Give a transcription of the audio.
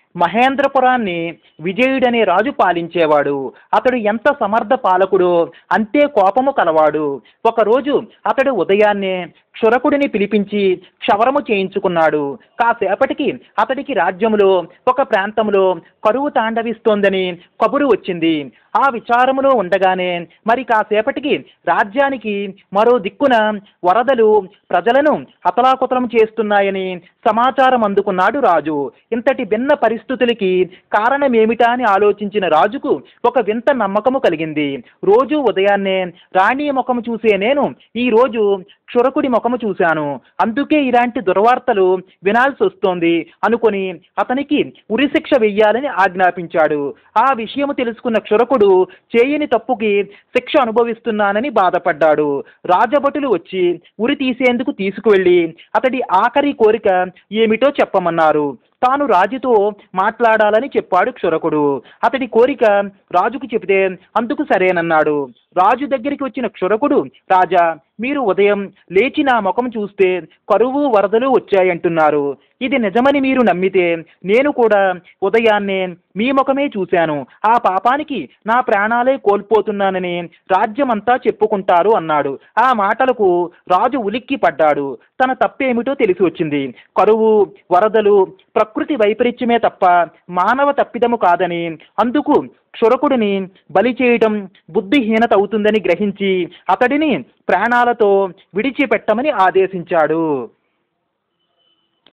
మహేంద్రపురాన్ని విజయుడనే రాజు పాలించేవాడు అతడు ఎంత సమర్థ పాలకుడో అంతే కోపము కలవాడు ఒకరోజు అతడు ఉదయాన్నే క్షురకుడిని పిలిపించి క్షవరము చేయించుకున్నాడు కాసేపటికి అతడికి రాజ్యములో ఒక ప్రాంతంలో కరువు తాండవిస్తోందని కబురు వచ్చింది ఆ విచారములో ఉండగానే మరి కాసేపటికి రాజ్యానికి మరో దిక్కున వరదలు ప్రజలను అతలాకుతలం చేస్తున్నాయని సమాచారం అందుకున్నాడు రాజు ఇంతటి భిన్న పరిస్థితులకి కారణమేమిటా అని ఆలోచించిన రాజుకు ఒక వింత నమ్మకము కలిగింది రోజు ఉదయాన్నే రాణి ముఖము చూసే నేను ఈ రోజు క్షురకుడి ముఖము చూశాను అందుకే ఇలాంటి దుర్వార్తలు వినాల్సి వస్తోంది అనుకొని అతనికి ఉరిశిక్ష వెయ్యాలని ఆజ్ఞాపించాడు ఆ విషయము తెలుసుకున్న క్షురకుడు చేయని తప్పుకి శిక్ష అనుభవిస్తున్నానని బాధపడ్డాడు రాజభటులు వచ్చి ఉరి తీసేందుకు తీసుకువెళ్ళి అతడి ఆఖరి కోరిక ఏమిటో చెప్పమన్నారు తాను రాజుతో మాట్లాడాలని చెప్పాడు క్షురకుడు అతడి కోరిక రాజుకు చెబితే అందుకు సరేనన్నాడు రాజు దగ్గరికి వచ్చిన క్షురకుడు రాజా మీరు ఉదయం లేచి నా ముఖం చూస్తే కరువు వరదలు వచ్చాయంటున్నారు ఇది నిజమని మీరు నమ్మితే నేను కూడా ఉదయాన్నే మీ ముఖమే చూశాను ఆ పాపానికి నా ప్రాణాలే కోల్పోతున్నానని రాజ్యమంతా చెప్పుకుంటారు అన్నాడు ఆ మాటలకు రాజు ఉలిక్కి పడ్డాడు తన తప్పేమిటో తెలిసి వచ్చింది కరువు వరదలు ప్రకృతి వైపరీత్యమే తప్ప మానవ తప్పిదము కాదని అందుకు క్షురకుడిని బలి చేయటం బుద్ధిహీనత అవుతుందని గ్రహించి అతడిని ప్రాణాలతో విడిచిపెట్టమని ఆదేశించాడు